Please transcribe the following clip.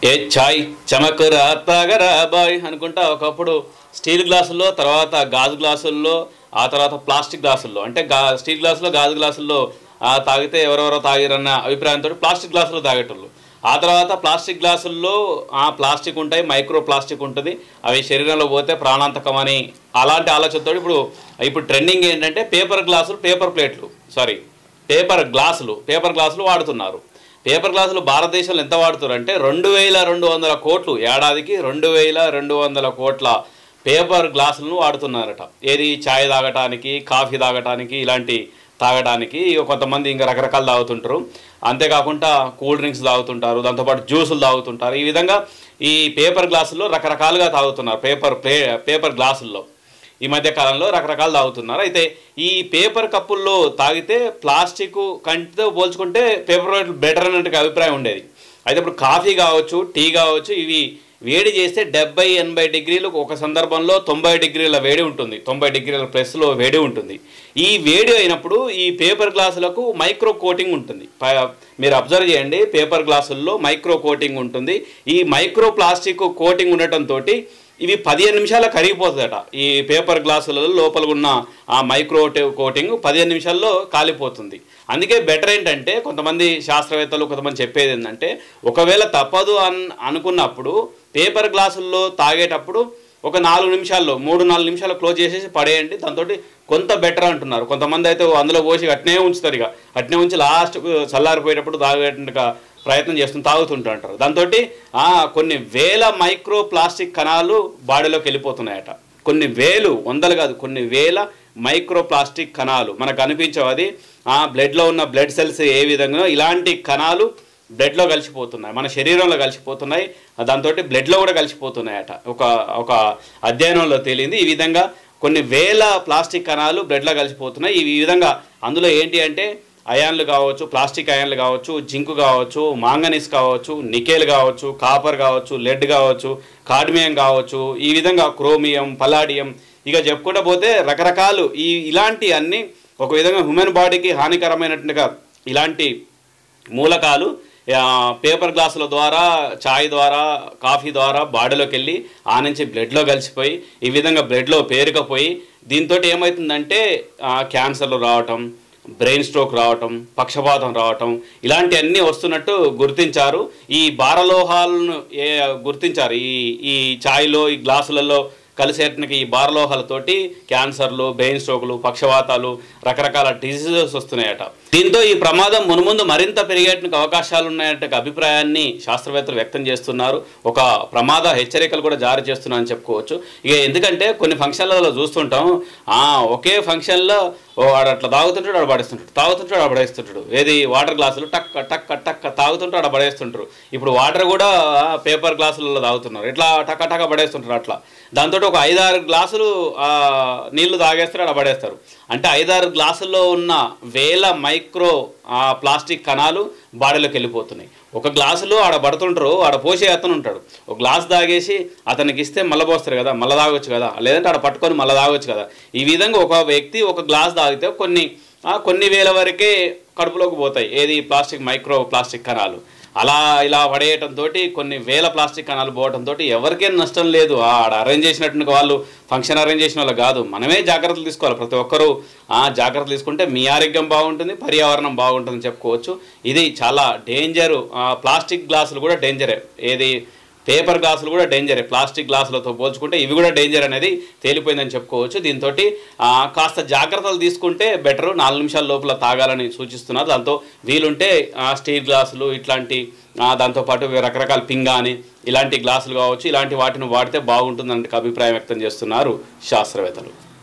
ఏ ఛాయ్ చమకరా తాగరా బాయ్ అనుకుంటా ఒకప్పుడు స్టీల్ గ్లాసుల్లో తర్వాత గాజు గ్లాసుల్లో ఆ తర్వాత ప్లాస్టిక్ గ్లాసుల్లో అంటే గా స్టీల్ గ్లాసులో గాజు గ్లాసుల్లో ఆ, తాగితే ఎవరెవరో తాగిరన్న అభిప్రాయంతో ప్లాస్టిక్ గ్లాసులో తాగేటోళ్ళు ఆ తర్వాత ప్లాస్టిక్ గ్లాసుల్లో ఆ ప్లాస్టిక్ ఉంటాయి మైక్రో ప్లాస్టిక్ ఉంటుంది అవి శరీరంలో పోతే ప్రాణాంతకం అని అలాంటి ఆలోచనతో ఇప్పుడు ఇప్పుడు ట్రెండింగ్ ఏంటంటే పేపర్ గ్లాసులు పేపర్ ప్లేట్లు సారీ పేపర్ గ్లాసులు పేపర్ గ్లాసులు వాడుతున్నారు పేపర్ గ్లాసులు భారతదేశంలో ఎంత వాడుతున్నారు అంటే రెండు వేల రెండు వందల కోట్లు ఏడాదికి రెండు వేల రెండు వందల కోట్ల పేపర్ గ్లాసులను వాడుతున్నారట ఏది ఛాయ్ తాగటానికి కాఫీ తాగటానికి ఇలాంటి తాగడానికి ఇక కొంతమంది ఇంకా రకరకాలు తాగుతుంటారు అంతేకాకుండా కూల్ డ్రింక్స్ తాగుతుంటారు దాంతోపాటు జ్యూసులు తాగుతుంటారు ఈ విధంగా ఈ పేపర్ గ్లాసుల్లో రకరకాలుగా తాగుతున్నారు పేపర్ ప్లే పేపర్ గ్లాసుల్లో ఈ మధ్య కాలంలో రకరకాలు తాగుతున్నారు అయితే ఈ పేపర్ కప్పుల్లో తాగితే ప్లాస్టిక్ కంటితో పోల్చుకుంటే పేపర్ వైట్ బెటర్ అన్నట్టు అభిప్రాయం ఉండేది అయితే ఇప్పుడు కాఫీ కావచ్చు టీ కావచ్చు ఇవి వేడి చేస్తే డెబ్బై ఎనభై డిగ్రీలు ఒక సందర్భంలో తొంభై డిగ్రీల వేడి ఉంటుంది తొంభై డిగ్రీల ప్లస్లో వేడి ఉంటుంది ఈ వేడి అయినప్పుడు ఈ పేపర్ గ్లాసులకు మైక్రో కోటింగ్ ఉంటుంది ప- మీరు అబ్జర్వ్ చేయండి పేపర్ గ్లాసుల్లో మైక్రో కోటింగ్ ఉంటుంది ఈ మైక్రో ప్లాస్టిక్ కోటింగ్ ఉండటంతో ఇవి పదిహేను నిమిషాల కరిగిపోతుందట ఈ పేపర్ గ్లాసులలో లోపల ఉన్న ఆ మైక్రో కోటింగ్ పదిహేను నిమిషాల్లో కాలిపోతుంది అందుకే బెటర్ ఏంటంటే కొంతమంది శాస్త్రవేత్తలు కొంతమంది చెప్పేది ఏంటంటే ఒకవేళ తప్పదు అన్ అనుకున్నప్పుడు పేపర్ గ్లాసుల్లో తాగేటప్పుడు ఒక నాలుగు నిమిషాల్లో మూడు నాలుగు నిమిషాలు క్లోజ్ చేసేసి పడేయండి దాంతో కొంత బెటర్ అంటున్నారు కొంతమంది అయితే అందులో పోసి అట్నే ఉంచుతారు ఇక అట్నే ఉంచి లాస్ట్ చల్లారిపోయేటప్పుడు తాగేట్టుగా ప్రయత్నం చేస్తూ తాగుతుంటారు దాంతో కొన్ని వేల మైక్రో ప్లాస్టిక్ కణాలు బాడీలోకి వెళ్ళిపోతున్నాయట కొన్ని వేలు వందలు కాదు కొన్ని వేల మైక్రో ప్లాస్టిక్ కణాలు మనకు కనిపించవు అది ఆ బ్లడ్లో ఉన్న బ్లడ్ సెల్స్ ఏ విధంగా ఇలాంటి కణాలు బ్లడ్లో కలిసిపోతున్నాయి మన శరీరంలో కలిసిపోతున్నాయి దాంతో బ్లడ్లో కూడా కలిసిపోతున్నాయట ఒక ఒక అధ్యయనంలో తేలింది ఈ విధంగా కొన్ని వేల ప్లాస్టిక్ కణాలు బ్లడ్లో కలిసిపోతున్నాయి ఈ విధంగా అందులో ఏంటి అంటే అయాన్లు కావచ్చు ప్లాస్టిక్ అయాన్లు కావచ్చు జింక్ కావచ్చు మాంగనీస్ కావచ్చు నికెల్ కావచ్చు కాపర్ కావచ్చు లెడ్ కావచ్చు కాడ్మియం కావచ్చు ఈ విధంగా క్రోమియం పలాడియం ఇక చెప్పుకుంటూ పోతే రకరకాలు ఈ ఇలాంటి అన్ని ఒక విధంగా హ్యూమన్ బాడీకి హానికరమైనట్టుగా ఇలాంటి మూలకాలు ఆ, పేపర్ గ్లాసుల ద్వారా చాయ్ ద్వారా కాఫీ ద్వారా బాడీలోకి వెళ్ళి ఆ నుంచి బ్లడ్లో కలిసిపోయి ఈ విధంగా బ్లడ్లో పేరుకపోయి దీంతో ఏమవుతుందంటే ఆ, క్యాన్సర్లు రావటం బ్రెయిన్ స్ట్రోక్ రావటం పక్షపాతం రావటం ఇలాంటివన్నీ వస్తున్నట్టు గుర్తించారు ఈ భారలోహాలను ఏ గుర్తించారు ఈ ఈ ఛాయ్లో ఈ గ్లాసులలో కలిసేటికి ఈ భారలోహాలతోటి క్యాన్సర్లు బ్రెయిన్ స్ట్రోకులు పక్షవాతాలు రకరకాల డిసీజెస్ వస్తున్నాయట దీంతో ఈ ప్రమాదం మునుముందు మరింత పెరిగేటికి అవకాశాలు ఉన్నాయంటే అభిప్రాయాన్ని శాస్త్రవేత్తలు వ్యక్తం చేస్తున్నారు ఒక ప్రమాద హెచ్చరికలు కూడా జారీ చేస్తున్నారని చెప్పుకోవచ్చు ఇక ఎందుకంటే కొన్ని ఫంక్షన్లలో చూస్తుంటాం ఆ, ఒకే ఫంక్షన్లో ఓ వాడు అట్లా తాగుతుంటాడు వాడు పడేస్తుంటాడు తాగుతుంటాడు వాడు పడేస్తుంటాడు ఏది వాటర్ గ్లాసులు టక్ టక్ టక్ తాగుతుంటాడు ఆడ పడేస్తుంటారు ఇప్పుడు వాటర్ కూడా పేపర్ గ్లాసులలో తాగుతున్నారు ఇట్లా టక్క టక్క పడేస్తుంటారు అట్లా దాంతో ఒక ఐదారు గ్లాసులు ఆ, నీళ్లు తాగేస్తారు ఆడ పడేస్తారు అంటే ఐదారు గ్లాసుల్లో ఉన్న వేల మైక్రో ఆ, ప్లాస్టిక్ కణాలు బాడీలోకి వెళ్ళిపోతున్నాయి ఒక గ్లాసులో ఆడ పడుతుంటారు ఆడ పోసే అతను ఉంటాడు ఒక గ్లాస్ తాగేసి అతనికి ఇస్తే మళ్ళీ పోస్తారు కదా మళ్ళీ తాగొచ్చు కదా లేదంటే ఆడ పట్టుకొని మళ్ళీ తాగొచ్చు కదా ఈ విధంగా ఒక వ్యక్తి ఒక గ్లాస్ తాగితే కొన్ని ఆ, కొన్ని వేల వరకే కడుపులోకి పోతాయి ఏది ప్లాస్టిక్ మైక్రో ప్లాస్టిక్ కణాలు అలా ఇలా పడేయటంతో కొన్ని వేల ప్లాస్టిక్ కణాలు పోవడంతో ఎవరికేం నష్టం లేదు ఆ, ఆడ అరేంజ్ చేసినట్టు వాళ్ళు ఫంక్షన్ అరేంజ్ చేసిన వాళ్ళు కాదు మనమే జాగ్రత్తలు తీసుకోవాలి ప్రతి ఒక్కరూ ఆ, జాగ్రత్తలు తీసుకుంటే మీ ఆరోగ్యం బాగుంటుంది పర్యావరణం బాగుంటుందని చెప్పుకోవచ్చు ఇది చాలా డేంజర్ ప్లాస్టిక్ గ్లాసులు కూడా డేంజరే ఏది పేపర్ గ్లాసులు కూడా డేంజరే ప్లాస్టిక్ గ్లాసులతో పోల్చుకుంటే ఇవి కూడా డేంజర్ అనేది తేలిపోయిందని చెప్పుకోవచ్చు దీంతో కాస్త జాగ్రత్తలు తీసుకుంటే బెటర్ నాలుగు నిమిషాల లోపల తాగాలని సూచిస్తున్నారు దాంతో వీలుంటే ఆ, స్టీల్ గ్లాసులు ఇట్లాంటి ఆ, దాంతోపాటు రకరకాల పింగాని ఇలాంటి గ్లాసులు కావచ్చు ఇలాంటి వాటిని వాడితే బాగుంటుందని అభిప్రాయం వ్యక్తం చేస్తున్నారు శాస్త్రవేత్తలు